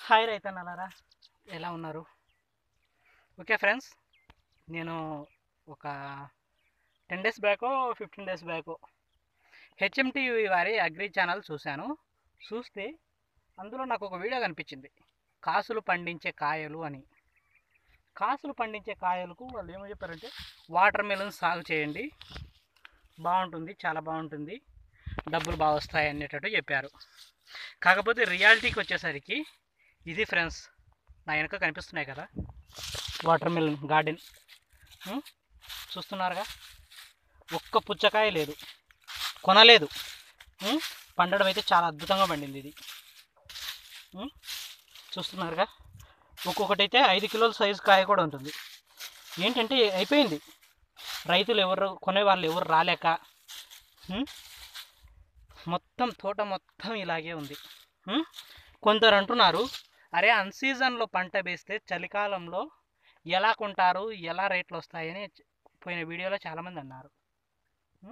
Hi రైతన్నలారా ఎలా ఉన్నారు okay friends నేను ఒక టెన్ డేస్ బ్యాకో ఫిఫ్టీన్ డేస్ బ్యాకో హెచ్ఎంటీవీ వారి అగ్రి ఛానల్ చూశాను చూస్తే అందులో నాకు ఒక వీడియో కనిపించింది కాసులు పండించే కాయలు అని కాసులు పండించే కాయలకు వాళ్ళు ఏమో చెప్పారంటే వాటర్ మెలన్ సాగు చేయండి బాగుంటుంది చాలా బాగుంటుంది డబ్బులు బాగా వస్తాయి అనేటట్టు చెప్పారు కాకపోతే రియాలిటీకి వచ్చేసరికి ఇది ఫ్రెండ్స్ నా వెనక కనిపిస్తున్నాయి కదా వాటర్ మిలన్ గార్డెన్ ఉం? చూస్తున్నారుగా ఒక్క పుచ్చకాయ లేదు కొనలేదు ఉం? పండడం అయితే చాలా అద్భుతంగా పండింది ఇది ఉం? చూస్తున్నారుగా ఒక్కొక్కటి అయితే ఐదు కిలోల సైజు కాయ కూడా ఉంటుంది ఏంటంటే అయిపోయింది రైతులు ఎవరు కొనే వాళ్ళు ఎవరు రాలేక ఉం? మొత్తం తోట మొత్తం ఇలాగే ఉంది ఉం? కొందరు అంటున్నారు అరే అన్సీజన్లో పంట వేస్తే చలికాలంలో ఎలా కొంటారు ఎలా రేట్లు వస్తాయని చ- పోయిన వీడియోలో చాలామంది అన్నారు ఉం?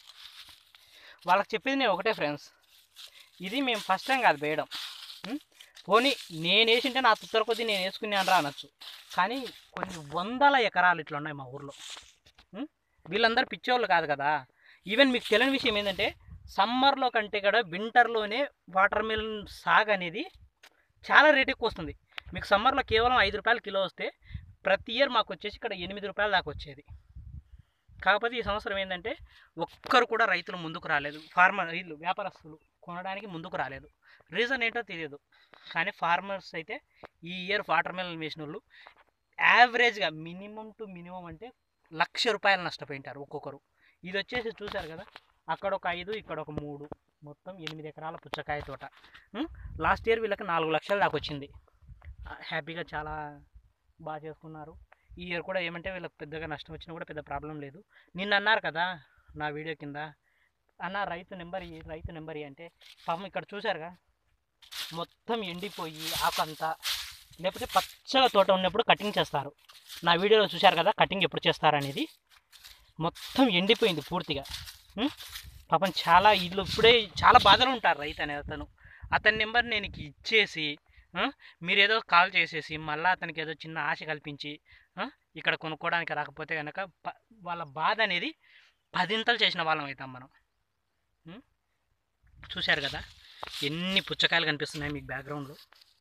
వాళ్ళకి చెప్పేది నేను ఒకటే ఫ్రెండ్స్ ఇది మేము ఫస్ట్ టైం కాదు వేయడం ఉం? పోనీ నేను వేసింటే నా తుత్తర కొద్దీ నేను వేసుకున్నాను రా అనొచ్చు కానీ కొన్ని వందల ఎకరాలు ఇట్లా ఉన్నాయి మా ఊర్లో ఉం? వీళ్ళందరూ పిచ్చోళ్ళు కాదు కదా ఈవెన్ మీకు తెలియని విషయం ఏంటంటే సమ్మర్లో కంటే కూడా వింటర్లోనే వాటర్ మిలన్ సాగ్ అనేది చాలా రేట్ ఎక్కువ వస్తుంది మీకు సమ్మర్లో కేవలం ఐదు రూపాయలు కిలో వస్తే ప్రతి ఇయర్ మాకు వచ్చేసి ఇక్కడ ఎనిమిది రూపాయల దాకా వచ్చేది కాకపోతే ఈ సంవత్సరం ఏంటంటే ఒక్కరు కూడా రైతులు ముందుకు రాలేదు ఫార్మర్ వీళ్ళు వ్యాపారస్తులు కొనడానికి ముందుకు రాలేదు రీజన్ ఏంటో తెలియదు కానీ ఫార్మర్స్ అయితే ఈ ఇయర్ వాటర్ మిలన్ వేసిన వాళ్ళు యావరేజ్గా మినిమం టు మినిమం అంటే లక్ష రూపాయలు నష్టపోయింటారు ఒక్కొక్కరు ఇది వచ్చేసి చూశారు కదా అక్కడ ఒక ఐదు ఇక్కడ ఒక మూడు మొత్తం ఎనిమిది ఎకరాల పుచ్చకాయ తోట లాస్ట్ ఇయర్ వీళ్ళకి నాలుగు లక్షల దాకా వచ్చింది హ్యాపీగా చాలా బాగా చేసుకున్నారు ఈ ఇయర్ కూడా ఏమంటే వీళ్ళకి పెద్దగా నష్టం వచ్చినా కూడా పెద్ద ప్రాబ్లం లేదు నిన్న అన్నారు కదా నా వీడియో కింద అన్న రైతు నెంబర్ ఇయ్యి, రైతు నెంబర్ ఇయ్యి అంటే పాపం ఇక్కడ చూశారుగా మొత్తం ఎండిపోయి ఆకంతా లేకపోతే పచ్చగా తోట ఉన్నప్పుడు కటింగ్ చేస్తారు నా వీడియోలో చూశారు కదా కటింగ్ ఎప్పుడు చేస్తారనేది మొత్తం ఎండిపోయింది పూర్తిగా ఉం? పాపం చాలా ఇల్లు ఇప్పుడే చాలా బాధలో ఉంటారు రైతు అనే అతను అతని నెంబర్ నేను నీకు ఇచ్చేసి ఆ, మీరు ఏదో కాల్ చేసేసి మళ్ళీ అతనికి ఏదో చిన్న ఆశ కల్పించి ఆ, ఇక్కడ కొనుక్కోవడానికి రాకపోతే కనుక ప- వాళ్ళ బాధ అనేది పదింతలు చేసిన వాళ్ళం అవుతాం మనం ఉం? చూశారు కదా ఎన్ని పుచ్చకాయలు కనిపిస్తున్నాయి మీకు బ్యాక్గ్రౌండ్లో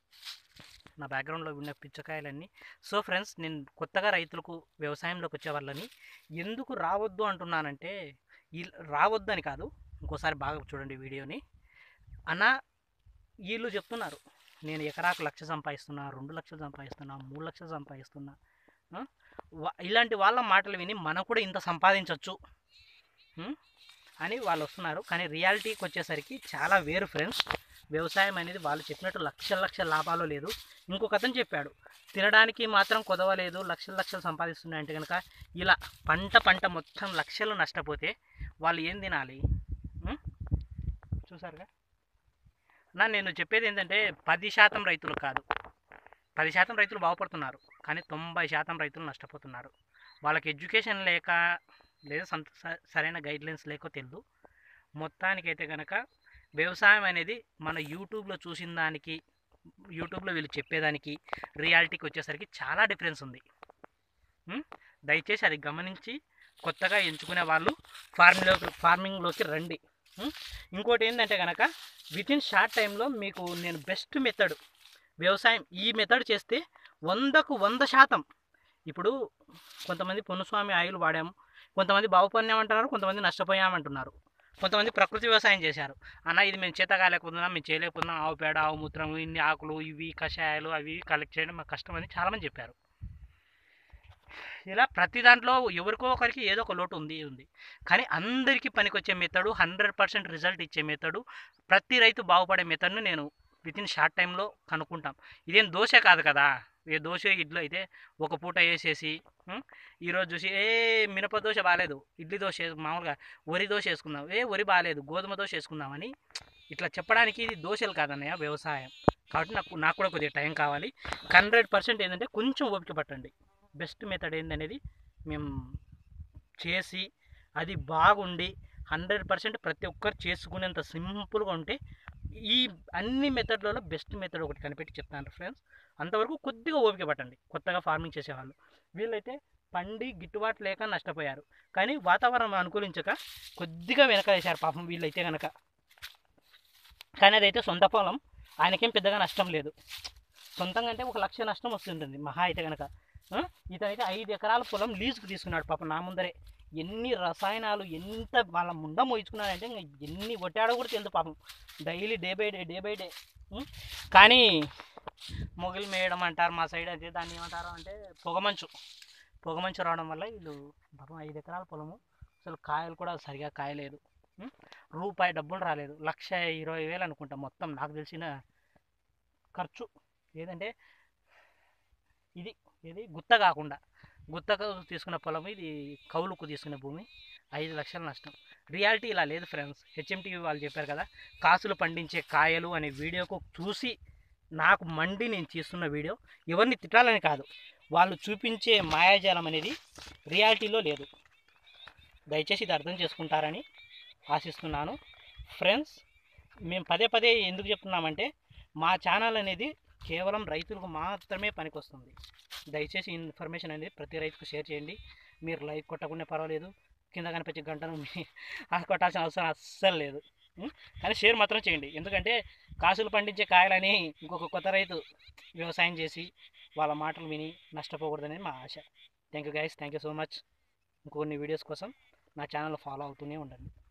నా బ్యాక్గ్రౌండ్లో ఉన్న పుచ్చకాయలన్నీ సో ఫ్రెండ్స్ నేను కొత్తగా రైతులకు వ్యవసాయంలోకి వచ్చే వాళ్ళని ఎందుకు రావద్దు అంటున్నానంటే వీళ్ళు రావద్దు అని కాదు ఇంకోసారి బాగా చూడండి వీడియోని అన్న వీళ్ళు చెప్తున్నారు నేను ఎకరాకు లక్ష సంపాదిస్తున్నా రెండు లక్షలు సంపాదిస్తున్నా మూడు లక్షలు సంపాదిస్తున్నా ఆ? వా- ఇలాంటి వాళ్ళ మాటలు విని మనం కూడా ఇంత సంపాదించవచ్చు అని వాళ్ళు వస్తున్నారు కానీ రియాలిటీకి వచ్చేసరికి చాలా వేరు ఫ్రెండ్స్ వ్యవసాయం అనేది వాళ్ళు చెప్పినట్టు లక్షల లక్షల లాభాలు లేదు ఇంకొక అతను చెప్పాడు తినడానికి మాత్రం కుదవలేదు లక్షల లక్షలు సంపాదిస్తున్నాయంటే కనుక ఇలా పంట పంట మొత్తం లక్షలు నష్టపోతే వాళ్ళు ఏం తినాలి ఉం? చూసారుగా నా నేను చెప్పేది ఏంటంటే పది శాతం రైతులు కాదు పది శాతం రైతులు బాగుపడుతున్నారు కానీ తొంభై శాతం రైతులు నష్టపోతున్నారు వాళ్ళకి ఎడ్యుకేషన్ లేక లేదా సంత స- సరైన గైడ్లైన్స్ లేకో తెలియదు మొత్తానికైతే కనుక వ్యవసాయం అనేది మన యూట్యూబ్లో చూసిన దానికి యూట్యూబ్లో వీళ్ళు చెప్పేదానికి రియాలిటీకి వచ్చేసరికి చాలా డిఫరెన్స్ ఉంది ఉం? దయచేసి అది గమనించి కొత్తగా ఎంచుకునే వాళ్ళు ఫార్మింగ్లోకి ఫార్మింగ్లోకి రండి ఉం? ఇంకోటి ఏంటంటే కనుక విత్ ఇన్ షార్ట్ టైంలో మీకు నేను బెస్ట్ మెథడ్ వ్యవసాయం ఈ మెథడ్ చేస్తే వందకు వంద శాతం ఇప్పుడు కొంతమంది పొన్నుస్వామి ఆయిల్ వాడాము కొంతమంది బాగుపడినామంటున్నారు కొంతమంది నష్టపోయామంటున్నారు కొంతమంది ప్రకృతి వ్యవసాయం చేశారు అన్న ఇది మేము చేత కాలేకపోతున్నాం మేము చేయలేకపోతున్నాం ఆవు పేడ ఆవు మూత్రం ఇన్ని ఆకులు ఇవి కషాయాలు అవి ఇవి కలెక్ట్ చేయడం మాకు కష్టం అని చాలామంది చెప్పారు ఇలా ప్రతి దాంట్లో ఎవరికో ఒకరికి ఏదో ఒక లోటు ఉంది ఉంది కానీ అందరికీ పనికొచ్చే మెథడు హండ్రెడ్ పర్సెంట్ రిజల్ట్ ఇచ్చే మెథడు ప్రతి రైతు బాగుపడే మెథడ్ను నేను విత్ ఇన్ షార్ట్ టైంలో కనుక్కుంటాం ఇదేం దోశ కాదు కదా ఏ దోశ ఇడ్లీ అయితే ఒక పూట వేసేసి ఉం, ఈరోజు చూసి ఏ మినప దోశ బాగాలేదు ఇడ్లీ దోశ వేసు- మామూలుగా వరి దోశ వేసుకుందాం ఏ వరి బాగాలేదు గోధుమ దోశ వేసుకుందామని ఇట్లా చెప్పడానికి ఇది దోశలు కాదన్నయ్య వ్యవసాయం కాబట్టి నాకు నాకు కూడా కొద్దిగా టైం కావాలి హండ్రెడ్ పర్సెంట్ ఏంటంటే కొంచెం ఓపిక పట్టండి బెస్ట్ మెథడ్ ఏందనేది మేము చేసి అది బాగుండి హండ్రెడ్ పర్సెంట్ ప్రతి ఒక్కరు చేసుకునేంత సింపుల్గా ఉంటే ఈ అన్ని మెథడ్లలో బెస్ట్ మెథడ్ ఒకటి కనిపెట్టి చెప్తాను ఫ్రెండ్స్ అంతవరకు కొద్దిగా ఓపిక పట్టండి కొత్తగా ఫార్మింగ్ చేసేవాళ్ళు వీళ్ళైతే పండి గిట్టుబాటు లేక నష్టపోయారు కానీ వాతావరణం అనుకూలించక కొద్దిగా వెనక వేశారు పాపం వీళ్ళైతే కనుక కానీ అదైతే సొంత పొలం ఆయనకేం పెద్దగా నష్టం లేదు సొంతంగా అంటే ఒక లక్ష నష్టం వస్తుంటుంది మహా అయితే కనుక ఆ? ఇతనైతే ఐదు ఎకరాల పొలం లీజుకు తీసుకున్నాడు పాపం నా ముందరే ఎన్ని రసాయనాలు ఎంత వాళ్ళ ముండ మోయించుకున్నాడంటే ఇంకా ఎన్ని కొట్టాడో కూడా తెలియదు పాపం daily day by day day by day కానీ మొగిలి మేయడం అంటారు మా సైడ్ అయితే దాన్ని ఏమంటారు అంటే పొగమంచు పొగమంచు రావడం వల్ల వీళ్ళు పాపం ఐదు ఎకరాల పొలము అసలు కాయలు కూడా సరిగా కాయలేదు ఉం? రూపాయి డబ్బులు రాలేదు లక్ష ఇరవై వేలు అనుకుంటా మొత్తం నాకు తెలిసిన ఖర్చు ఏదంటే ఇది ఇది గుత్త కాకుండా గుత్తకు తీసుకున్న పొలం ఇది కౌలుకు తీసుకున్న భూమి ఐదు లక్షల నష్టం రియాలిటీ ఇలా లేదు ఫ్రెండ్స్ హెచ్ఎంటీవీ వాళ్ళు చెప్పారు కదా కాసులు పండించే కాయలు అనే వీడియోకు చూసి నాకు మండి నేను చేస్తున్న వీడియో ఎవరిని తిట్టాలని కాదు వాళ్ళు చూపించే మాయాజాలం అనేది రియాలిటీలో లేదు దయచేసి ఇది అర్థం చేసుకుంటారని ఆశిస్తున్నాను ఫ్రెండ్స్ మేము పదే పదే ఎందుకు చెప్తున్నామంటే మా ఛానల్ అనేది కేవలం రైతులకు మాత్రమే పనికొస్తుంది దయచేసి ఈ ఇన్ఫర్మేషన్ అనేది ప్రతి రైతుకు షేర్ చేయండి మీరు లైక్ కొట్టకుండా పర్వాలేదు కింద కనిపించే గంటను మీ- ఆ కొట్టాల్సిన అవసరం అస్సలు లేదు ఉం? కానీ షేర్ మాత్రం చేయండి ఎందుకంటే కాసులు పండించే కాయలని ఇంకొక కొత్త రైతు వ్యవసాయం చేసి వాళ్ళ మాటలు విని నష్టపోకూడదనేది మా ఆశ thank you guys thank you so much ఇంకొన్ని వీడియోస్ కోసం నా ఛానల్ ఫాలో అవుతూనే ఉండండి